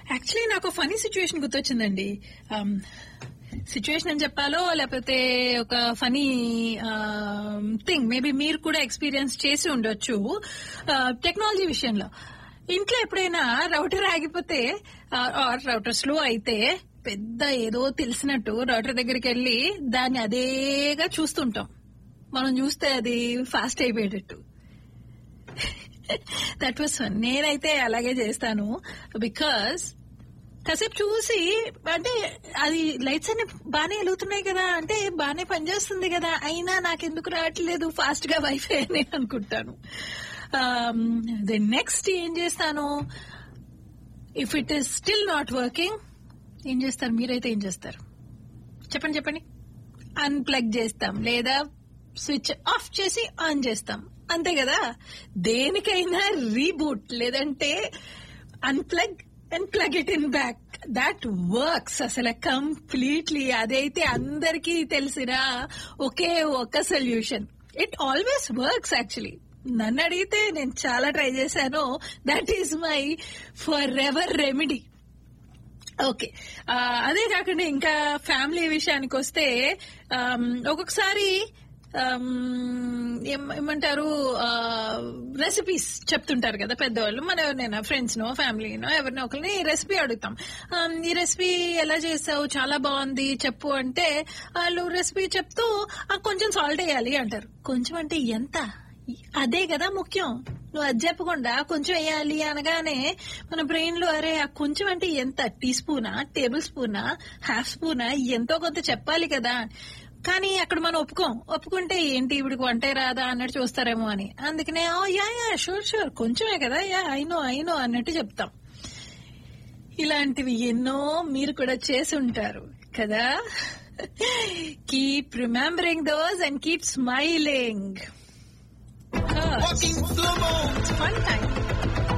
Actually నాకు funny situation గుర్తొచ్చిందండి situation అని చెప్పాలో లేకపోతే ఒక ఫనీ థింగ్ మేబీ మీరు కూడా ఎక్స్పీరియన్స్ చేసి ఉండొచ్చు టెక్నాలజీ విషయంలో ఇంట్లో ఎప్పుడైనా రౌటర్ ఆగిపోతే ఆర్ రౌటర్ స్లో అయితే పెద్ద ఏదో తెలిసినట్టు రౌటర్ దగ్గరికి వెళ్ళి దాన్ని అదేగా చూస్తుంటాం మనం చూస్తే అది ఫాస్ట్ అయిపోయేటట్టు దట్ వాస్ ఫన్ నేనైతే అలాగే చేస్తాను బికాస్ కాసేపు చూసి అంటే అది లైట్స్ అన్ని బాగానే వెలుగుతున్నాయి కదా అంటే బాగానే పనిచేస్తుంది కదా అయినా నాకెందుకు రావట్లేదు ఫాస్ట్ గా వైఫై అని అనుకుంటాను దెన్ నెక్స్ట్ ఏం చేస్తాను if it is still not working ఏం చేస్తారు మీరైతే ఏం చేస్తారు చెప్పండి చెప్పండి అన్ప్లగ్ చేస్తాం లేదా స్విచ్ ఆఫ్ చేసి ఆన్ చేస్తాం అంతే కదా దేనికైనా రీబూట్ లేదంటే unplug and plug it in back that works అసలు కంప్లీట్లీ అదైతే అందరికీ తెలిసిన ఒకే ఒక solution it always works actually నన్ను అడిగితే నేను చాలా ట్రై చేశాను that is my forever remedy okay అదే కాకుండా ఇంకా ఫ్యామిలీ విషయానికి వస్తే ఒక్కొక్కసారి ఏమంటారు రెసిపీస్ చెప్తుంటారు కదా పెద్దవాళ్ళు మన ఎవరినైనా ఫ్రెండ్స్ నో ఫ్యామిలీనో ఎవరినో ఒకరిని రెసిపీ అడుగుతాం ఈ రెసిపీ ఎలా చేసావు చాలా బాగుంది చెప్పు అంటే వాళ్ళు రెసిపీ చెప్తూ కొంచెం సాల్ట్ వేయాలి అంటారు కొంచెం అంటే ఎంత అదే కదా ముఖ్యం నువ్వు అది చెప్పకుండా కొంచెం వేయాలి అనగానే మన బ్రెయిన్ లో అరే ఆ కొంచెం అంటే ఎంత టీ స్పూనా టేబుల్ స్పూనా హాఫ్ స్పూనా ఎంతో కొంత చెప్పాలి కదా కానీ అక్కడ మనం ఒప్పుకోం ఒప్పుకుంటే ఏంటి ఇవిడికి వంటే రాదా అన్నట్టు చూస్తారేమో అని అందుకనే oh yeah yeah sure sure కొంచెమే కదా యా అయినో అయినో అన్నట్టు చెప్తాం ఇలాంటివి ఎన్నో మీరు కూడా చేసి ఉంటారు కదా keep remembering those and keep smiling Walking slow mo. Fun time